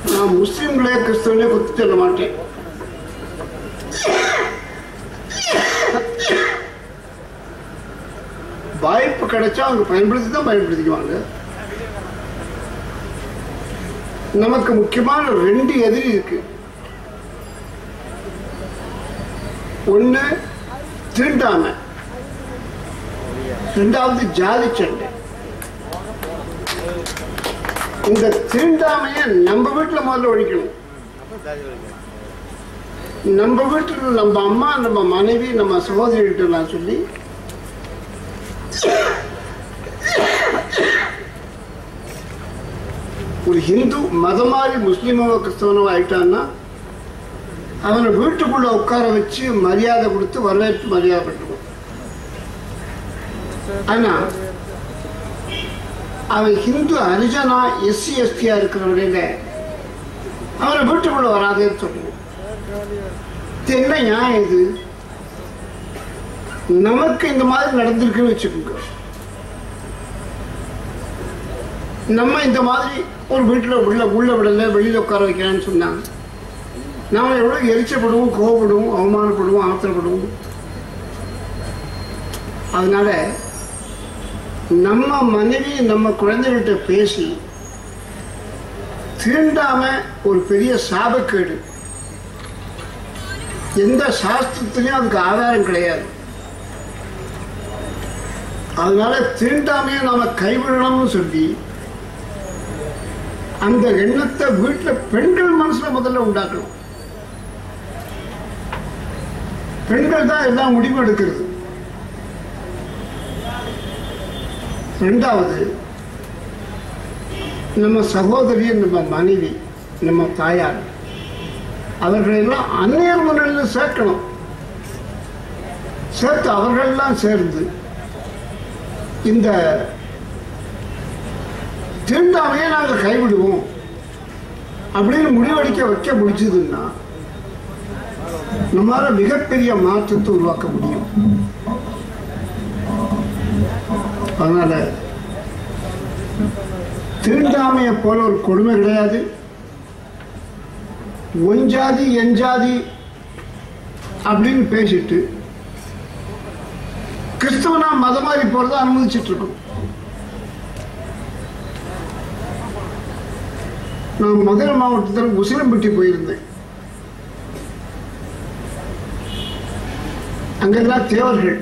நான் முஸ்லீம்களே கிறிஸ்தவர்களே குத்து சொல்ல மாட்டேன் வாய்ப்பு கிடைச்சா அவங்க பயன்படுத்தி தான் பயன்படுத்திக்குவாங்க நமக்கு முக்கியமான ரெண்டு எதிரி இருக்கு ஒண்ணு தீண்டாமை ரெண்டாவது ஜாதி சண்டை இந்த தீண்டாமைய நம்ம வீட்டுல முதல்ல ஒழிக்கணும் நம்ம வீட்டுல நம்ம அம்மா நம்ம மனைவி நம்ம சகோதரிகிட்ட நான் சொல்லி ஒரு ஹிந்து மதம் மாறி முஸ்லீமோ கிறிஸ்தவனோ ஆயிட்டான்னா அவனை வீட்டுக்குள்ள உட்கார வச்சு மரியாதை கொடுத்து வரவேற்று மரியாதை பண்ணுவோம் ஆனா அவன் ஹிந்து ஹரிஜனா எஸ்சி எஸ்டியா இருக்கிற வரையில அவனை வீட்டுக்குள்ள வராதேன்னு சொல்லுவோம் இது என்ன நியாயம் இது நமக்கு இந்த மாதிரி நடந்திருக்குன்னு வச்சுக்கோங்க நம்ம இந்த மாதிரி ஒரு வீட்டில் உள்ள உள்ள விடல வெளியில உட்கார வைக்கிறான்னு சொன்னாங்க நாம எவ்வளவு எரிச்சப்படுவோம் கோவப்படுவோம் அவமானப்படுவோம் ஆத்திரப்படுவோம் அதனால நம்ம மனைவி நம்ம குழந்தைகிட்ட பேசி தீண்டாம ஒரு பெரிய சாபக்கேடு எந்த சாஸ்திரத்திலையும் அதுக்கு ஆதாரம் கிடையாது அதனால தீண்டாமையை நாம கைவிடணும்னு சொல்லி அந்த எண்ணத்தை வீட்டுல பெண்கள் மனசுல முதல்ல உண்டாக்கணும் பெண்கள் தான் எல்லாம் முடிவு எடுக்கிறது ரெண்டாவது நம்ம சகோதரி நம்ம மனைவி நம்ம தாயார் அவர்களெல்லாம் அந்நியர் முன்னிலையில் சேர்க்கணும் சேர்த்து அவர்களெல்லாம் சேர்ந்து இந்த தீண்டாமையை நாங்கள் கைவிடுவோம் அப்படின்னு முடிவெடுக்க வைக்க முடிச்சதுன்னா நம்மளால மிகப்பெரிய மாற்றத்தை உருவாக்க முடியும் அதனால தீண்டாமையை போல ஒரு கொடுமை கிடையாது ஒஞ்சாதி எஞ்சாதி அப்படின்னு பேசிட்டு கிறிஸ்தவனா மதம் மாறி போறதை அனுமதிச்சுட்டு இருக்கோம் நான் மதுரை மாவட்டத்தில் உசிலம்பட்டி போயிருந்தேன் அங்கெல்லாம் தேவர்கள்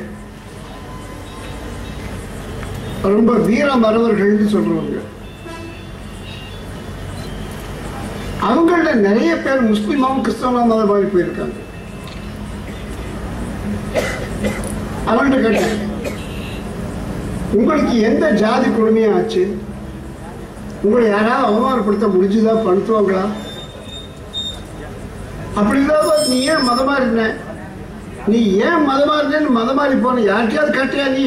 ரொம்ப வீர மறவர்கள்னு சொல்றவங்க அவங்கள நிறைய பேர் முஸ்லீமாவும் கிறிஸ்தவனா மதம் மாதிரி போயிருக்காங்க அவங்கள்ட்ட கேட்டேன் உங்களுக்கு எந்த ஜாதி கொடுமையா ஆச்சு உங்களை யாராவது அவமானப்படுத்த முடிஞ்சுதா படுத்துவாங்களா அப்படி இல்லாத நீ ஏன் மதமா இருந்த நீ ஏன் மதமா இருந்தேன்னு மதமாறி போன யார்கிட்டயாவது கேட்டியா நீ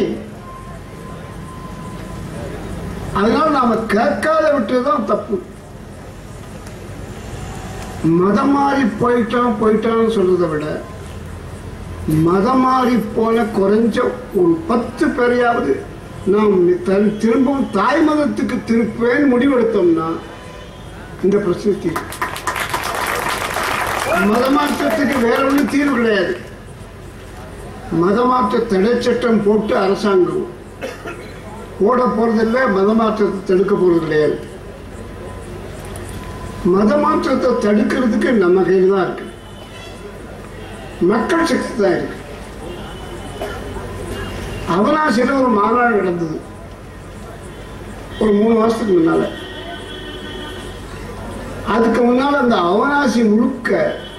அதனால நாம கேட்காத விட்டுதான் தப்பு மதம் மாறி போயிட்டான் போயிட்டான்னு சொல்றதை விட மதம் மாறி போன குறைஞ்ச ஒரு பத்து பேரையாவது நாம் தன் திரும்பவும் தாய் மதத்துக்கு திருப்பேன்னு முடிவெடுத்தோம்னா இந்த பிரச்சனை தீரும் மதமாற்றத்துக்கு வேற ஒன்றும் தீர்வு கிடையாது மதமாற்ற தடை சட்டம் போட்டு அரசாங்கம் போட போறதில்லை மதமாற்றத்தை தடுக்க போறது கிடையாது மதமாற்றத்தை தடுக்கிறதுக்கு நம்ம கையில் தான் இருக்கு மக்கள் சக்தி தான் இருக்கு அவனாசியில் ஒரு மாநாடு நடந்தது ஒரு மூணு மாசத்துக்கு முன்னால அதுக்கு முன்னால அந்த அவனாசி முழுக்க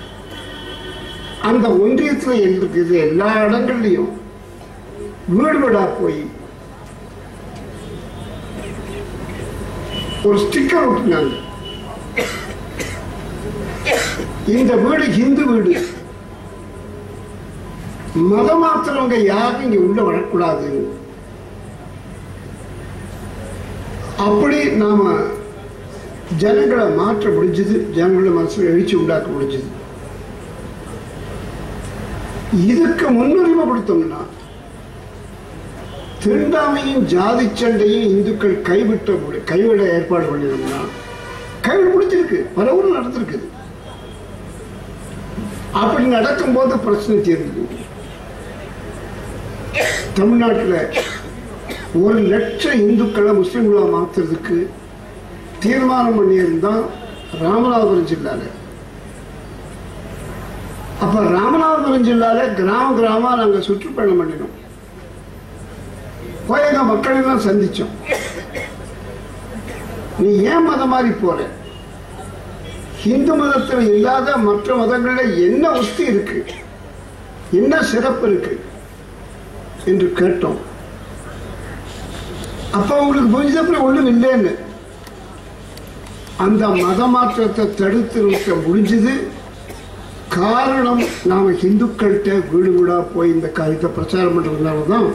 அந்த ஒன்றியத்தில் இருக்குது எல்லா இடங்கள்லையும் வீடு வீடா போய் ஒரு ஸ்டிக்கர் ஒட்டினாங்க இந்த வீடு ஹிந்து வீடு மதம் மாத்திரவங்க யாரும் இங்க உள்ள வரக்கூடாது அப்படி நாம ஜனங்களை மாற்ற முடிஞ்சது ஜனங்கள மனசுல எழுச்சி உண்டாக்க முடிஞ்சது இதுக்கு முன்னுரிமை கொடுத்தோம்னா தீண்டாமையும் ஜாதி சண்டையும் இந்துக்கள் கைவிட்ட முடி- கைவிட ஏற்பாடு பண்ணினோம்னா கைவிட முடிஞ்சிருக்கு பல ஊர் நடந்திருக்குது அப்படி நடக்கும்போது பிரச்சனை தீர்ந்து தமிழ்நாட்டில் ஒரு லட்சம் இந்துக்களை முஸ்லீம்களா மாத்துறதுக்கு தீர்மானம் பண்ணியிருந்தான் ராமநாதபுரம் ஜில்லால அப்ப ராமநாதபுரம் ஜில்லால கிராம கிராமமா நாங்க சுற்றுப்பயணம் பண்ணினோம் போய் எங்க மக்களை தான் சந்திச்சோம் நீ ஏன் மதம் மாறி போற இந்து மதத்தில் இல்லாத மற்ற மதங்கள்ல என்ன உஸ்தி இருக்கு என்ன சிறப்பு இருக்கு என்று கேட்டோம் அப்ப உங்களுக்கு புரிஞ்சப்ப ஒண்ணும் இல்லைன்னு அந்த மத மாற்றத்தை தடுத்து நிறுத்த முடிஞ்சது காரணம் நாம இந்துக்கள்கிட்ட வீடு வீடா போய் இந்த காரியத்தை பிரச்சாரம் பண்றதுனால தான்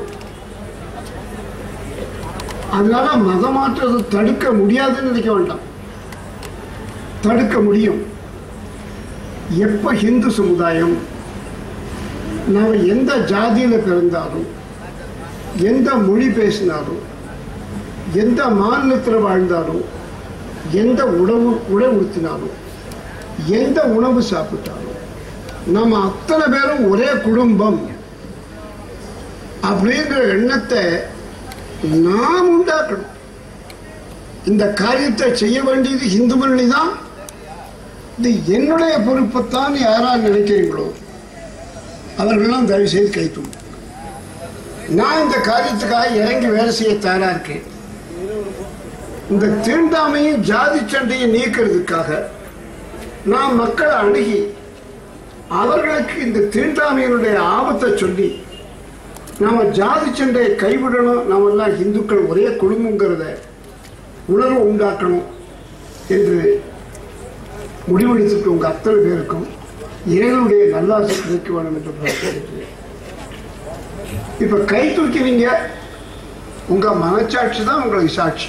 அதனால மத மாற்றத்தை தடுக்க முடியாதுன்னு நினைக்க வேண்டாம் தடுக்க முடியும் எப்ப இந்து சமுதாயம் நாம எந்த ஜாதியில பிறந்தாலும் எந்த மொழி பேசினாலும் எந்த மாநிலத்தில் வாழ்ந்தாலும் எந்த உணவு உடை உடுத்தினாலும் எந்த உணவு சாப்பிட்டாலும் நம்ம அத்தனை பேரும் ஒரே குடும்பம் அப்படிங்கிற எண்ணத்தை நாம் உண்டாக்கணும் இந்த காரியத்தை செய்ய வேண்டியது இந்து மொழி தான் இது என்னுடைய பொறுப்பைத்தான் யாரா நினைக்கிறீங்களோ அவர்களெல்லாம் தயவு செய்து கைத்தூங்க நான் இந்த காரியத்துக்காக இறங்கி வேலை செய்ய தயாரா இருக்கேன் இந்த தீண்டாமையும் ஜாதி சண்டையும் நீக்கிறதுக்காக நாம் மக்களை அணுகி அவர்களுக்கு இந்த தீண்டாமையினுடைய ஆபத்தை சொல்லி நாம ஜாதி சண்டையை கைவிடணும் நாம எல்லாம் இந்துக்கள் ஒரே குடும்பங்கிறத உணர்வு உண்டாக்கணும் என்று முடிவெடுத்துட்டு உங்க அத்தனை பேருக்கும் இறைவனுடைய நல்லாசை கிடைக்க வேண்டும் என்று பிரார்த்திக்கிறேன். இப்ப கை தூக்கினீங்க உங்க மனச்சாட்சி தான் உங்களுக்கு சாட்சி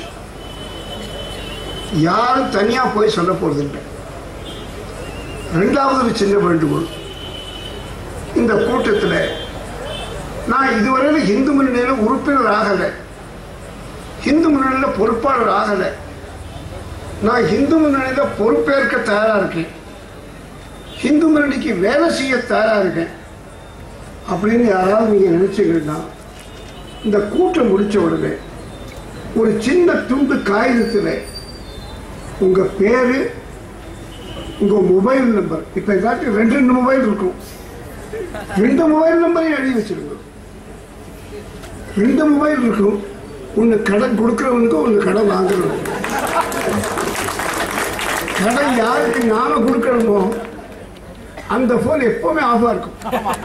யாரும் தனியா போய் சொல்ல போறதில்லை ரெண்டாவது ஒரு சின்ன வேண்டுகோள் இந்த கூட்டத்தில் நான் இதுவரையில் இந்து முன்னணியில் உறுப்பினர் ஆகலை இந்து முன்னணியில் பொறுப்பாளர் ஆகலை நான் இந்து முன்னணியில் பொறுப்பேற்க தயாரா இருக்கேன் இந்து முன்னணிக்கு வேலை செய்ய தயாரா இருக்கேன் அப்படின்னு யாராவது நீங்க நினைச்சீங்கன்னா இந்த கூட்டம் முடிச்ச உடனே ஒரு சின்ன துண்டு காகிதத்தில் உங்க பேரு உங்க மொபைல் நம்பர் இப்ப ஏதாச்சும் ரெண்டு ரெண்டு மொபைல் இருக்கும் ரெண்டு மொபைல் நம்பரையும் எழுதி வச்சிருங்க ரெண்டு மொபைல் இருக்கும் ஒன்று கடன் கொடுக்குறவனுக்கு ஒன்று கடன் வாங்குறவனுக்கு கடன் யாருக்கு நாம கொடுக்கணுமோ அந்த போன் எப்பவுமே ஆஃபா இருக்கும்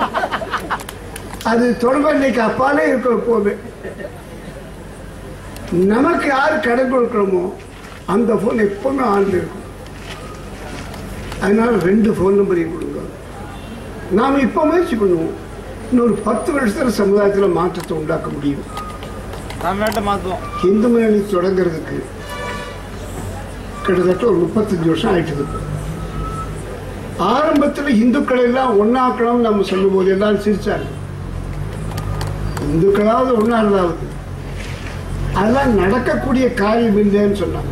அது தொடர்பு இன்னைக்கு அப்பாலே இருக்கும் எப்பவுமே நமக்கு யார் கடன் கொடுக்கணுமோ அந்த போன் எப்பவுமே ஆன்ல இருக்கும் அதனால ரெண்டு ஃபோன் நம்பரையும் கொடுங்க நாம் இப்போ முயற்சி பண்ணுவோம் இன்னொரு பத்து வருஷத்துல சமுதாயத்தில் மாற்றத்தை உண்டாக்க முடியும் தமிழ்நாட்டை மாற்றுவோம் இந்து முன்னணி தொடங்குறதுக்கு கிட்டத்தட்ட ஒரு முப்பத்தஞ்சு வருஷம் ஆயிட்டுது ஆரம்பத்தில் இந்துக்களை எல்லாம் ஒன்னாக்கணும்னு நம்ம சொல்லும் போது எல்லாரும் சிரிச்சாங்க இந்துக்களாவது ஒன்னா இருந்தாவது அதெல்லாம் நடக்கக்கூடிய காரியம் இல்லைன்னு சொன்னாங்க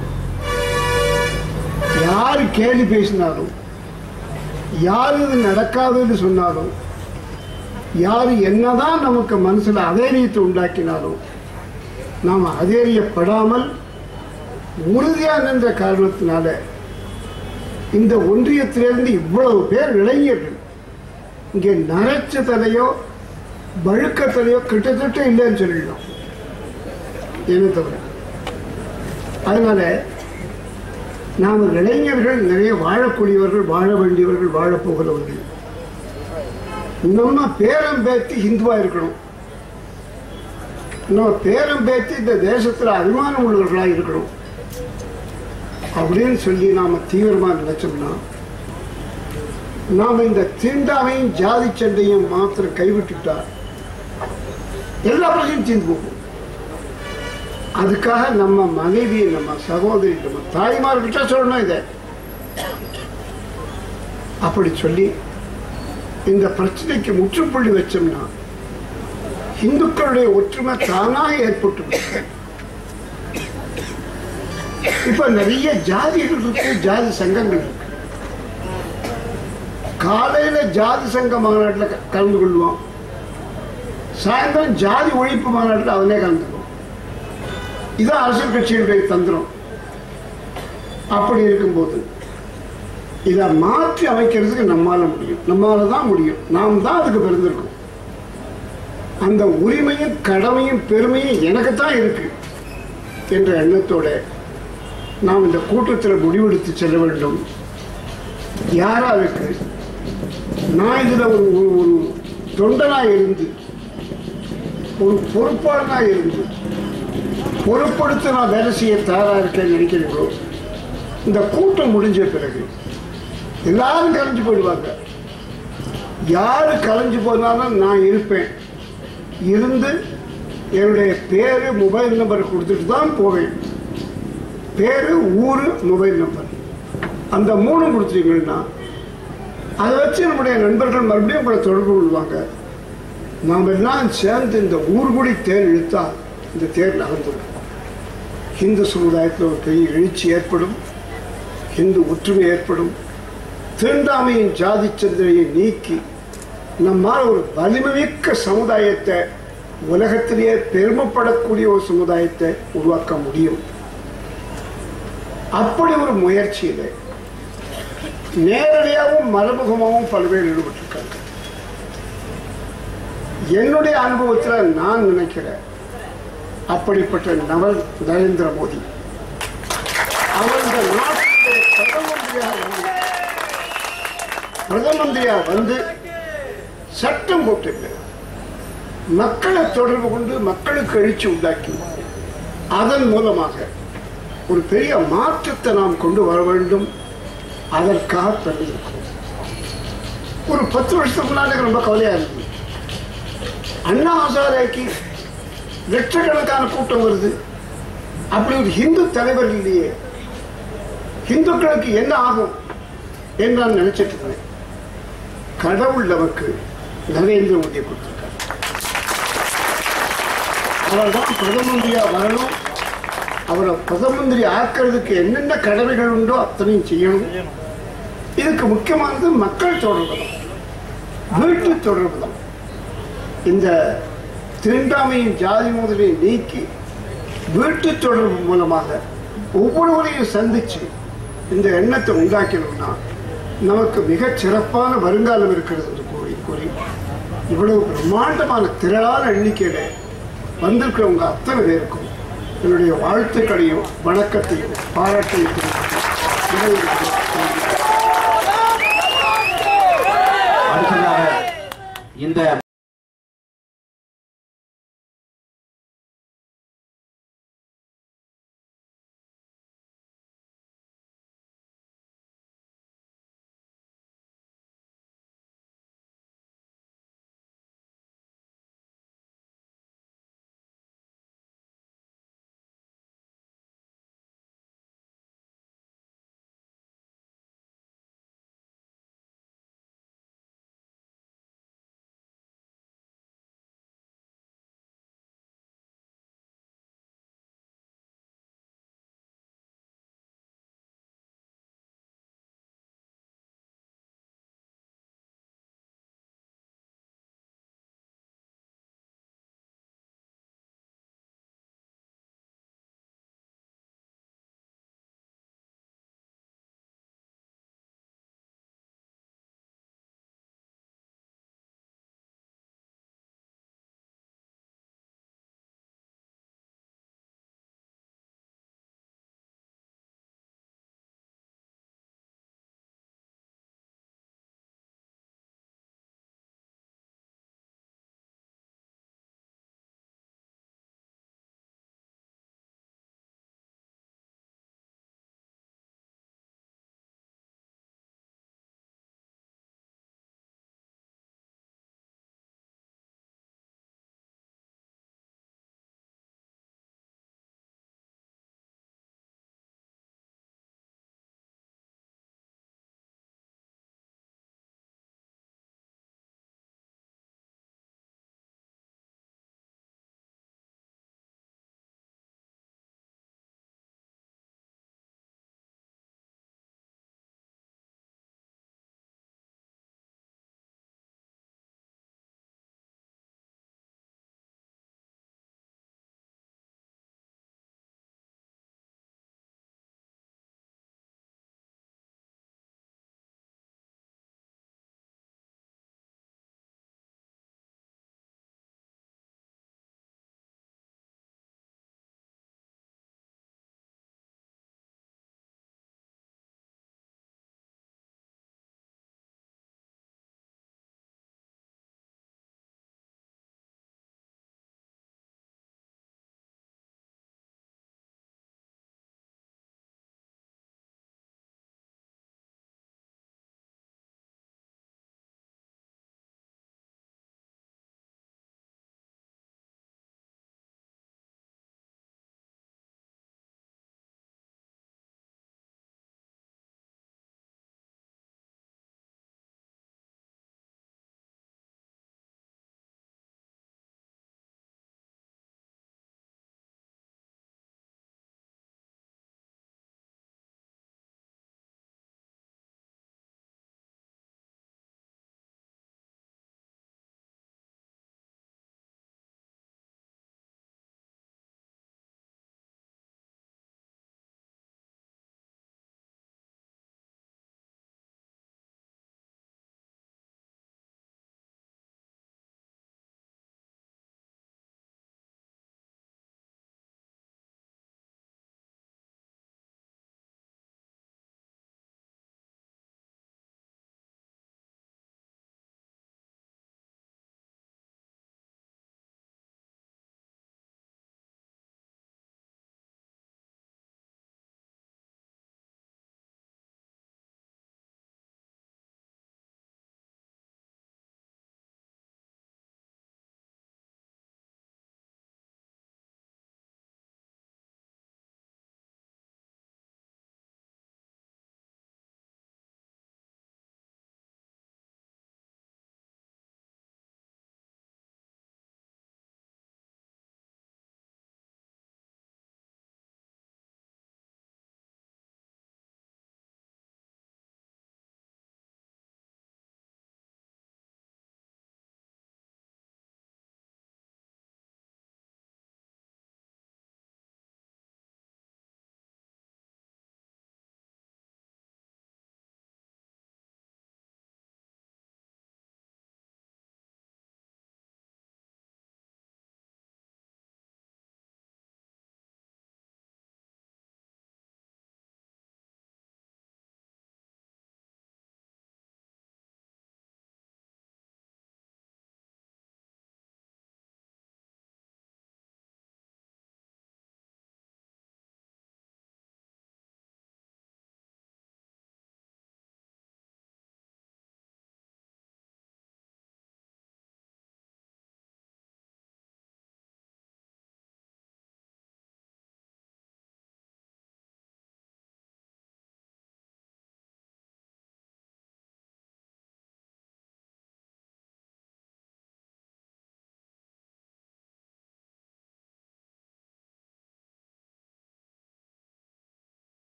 யாரு கேலி பேசினாலும் யாரு இது நடக்காதுன்னு சொன்னாலும் யாரு என்னதான் நமக்கு மனசுல அதேரியத்தை உண்டாக்கினாலும் நாம் அதேரியப்படாமல் உறுதியா நின்ற காரணத்தினால இந்த ஒன்றியத்திலிருந்து இவ்வளவு பேர் இளைஞர்கள் இங்கே நரைச்ச தலையோ வழுக்க தலையோ கிட்டத்தட்ட இல்லைன்னு சொல்லிடலாம் என்ன தவிர அதனால நாம் இளைஞர்கள் நிறைய வாழக்கூடியவர்கள் வாழ வேண்டியவர்கள் வாழப் போகிறவர்கள் நம்ம பேரம் பேத்தி ஹிந்துவா இருக்கணும் நம்ம பேரம் பேத்தி இந்த தேசத்துல அபிமானம் உள்ளவர்களா இருக்கணும் அப்படின்னு சொல்லி நாம தீவிரமா நினைச்சோம்னா நாம இந்த தீண்டாமையும் ஜாதி சண்டையும் மாத்திரம் கைவிட்டுட்டா எல்லா பிரச்சனையும் தீர்ந்து போகும் அதுக்காக நம்ம மனைவி நம்ம சகோதரி நம்ம தாய்மார்கிட்ட சொல்லணும் இதை அப்படி சொல்லி இந்த பிரச்சனைக்கு முற்றுப்புள்ளி வச்சோம்னா இந்துக்களுடைய ஒற்றுமை தானாக ஏற்பட்டு விடும். இப்ப நிறைய ஜாதிகள் இருக்கு ஜாதி சங்கங்கள் இருக்கு காலையில ஜாதி சங்க மாநாட்டில் க- கலந்து கொள்வோம் சாயந்தரம் ஜாதி ஒழிப்பு மாநாட்டில் அவனே கலந்துக்குவோம் இதான் அரசியல் கட்சிகளுடைய தந்திரம் அப்படி இருக்கும்போது இதை மாற்றி அமைக்கிறதுக்கு நம்மால முடியும் நம்மால தான் முடியும் நாம் தான் அதுக்கு பிறந்திருக்கோம் அந்த உரிமையும் கடமையும் பெருமையும் எனக்கு தான் இருக்கு என்ற எண்ணத்தோட நாம் இந்த கூட்டத்தில் முடிவெடுத்து செல்ல வேண்டும் யாராருக்கு நான் இதுல ஒரு ஒரு ஒரு தொண்டனா இருந்து ஒரு பொறுப்பாளனா இருந்து பொறுப்படுத்த நான் வேலை செய்ய தயாரா இருக்கேன்னு நினைக்கிறீங்களோ இந்த கூட்டம் முடிஞ்ச பிறகு எல்லாரும் கலைஞ்சு போயிடுவாங்க யாரு கலைஞ்சு போனாலும் நான் இருப்பேன் இருந்து என்னுடைய பேரு மொபைல் நம்பர் கொடுத்துட்டு தான் போவேன் பேரு ஊரு மொபைல் நம்பர் அந்த மூணு கொடுத்தீங்கன்னா அதை வச்சு நம்முடைய நண்பர்கள் மறுபடியும் உங்களை தொடர்பு கொள்வாங்க நாம் எல்லாம் சேர்ந்து இந்த ஊர்குடி தேர் இழுத்தா இந்த தேர் நகர்ந்துடும் இந்து சமுதாயத்தில் ஒரு பெரிய எழுச்சி ஏற்படும் இந்து ஒற்றுமை ஏற்படும் தீண்டாமையின் ஜாதி சிந்தனையை நீக்கி நம்மால் ஒரு வலிமைமிக்க சமுதாயத்தை உலகத்திலேயே பெருமைப்படக்கூடிய ஒரு சமுதாயத்தை உருவாக்க முடியும் அப்படி ஒரு முயற்சியில நேரடியாகவும் மறைமுகமாகவும் பல பேர் ஈடுபட்டிருக்காங்க என்னுடைய அனுபவத்தில் நான் நினைக்கிறேன் அப்படிப்பட்ட நபர் நரேந்திர மோடி அவர் இந்த நாட்டுடைய பிரதம மந்திரியாக வந்து பிரதம மந்திரியாக வந்து சட்டம் போட்டு மக்களை தொடர்பு கொண்டு மக்களுக்கு எழுச்சி உண்டாக்கி அதன் மூலமாக ஒரு பெரிய மாற்றத்தை நாம் கொண்டு வர வேண்டும் அதற்காக பண்ணியிருக்கோம் ஒரு பத்து வருஷத்துக்கு முன்னாடி எனக்கு ரொம்ப கவலையா இருந்தது அண்ணா ஹசாரேக்கு லட்சக்கணக்கான கூட்டம் வருது அப்படி ஒரு ஹிந்து தலைவர் இல்லையே ஹிந்துக்களுக்கு என்ன ஆகும் என்று நான் நினைச்சிட்டு இருந்தேன் கடவுள் நமக்கு நரேந்திர மோடியை கொடுத்திருக்கார் அவர் தான் பிரதம மந்திரியா வரணும் அவரை பிரதம மந்திரி ஆக்கிறதுக்கு என்னென்ன கடமைகள் உண்டோ அத்தனையும் செய்யணும் இதுக்கு முக்கியமானது மக்கள் தொடர்பு தான் வீட்டு தொடர்பு தான் இந்த தீண்டாமையின் ஜாதி மோதலை நீக்கி வீட்டு தொடர்பு மூலமாக ஒவ்வொருவரையும் சந்திச்சு இந்த எண்ணத்தை உண்டாக்கணும்னா நமக்கு மிகச் சிறப்பான வருங்காலம் இருக்கிறது என்று கூறி கூறி இவ்வளவு பிரம்மாண்டமான திரளான எண்ணிக்கையில வந்திருக்கிறவங்க அத்தனை பேருக்கும் என்னுடைய வாழ்த்துக்களையும் வணக்கத்தையும் பாராட்டையும் தெரிவித்து விடைபெறுகிறேன். நன்றி. அடுத்ததாக இந்த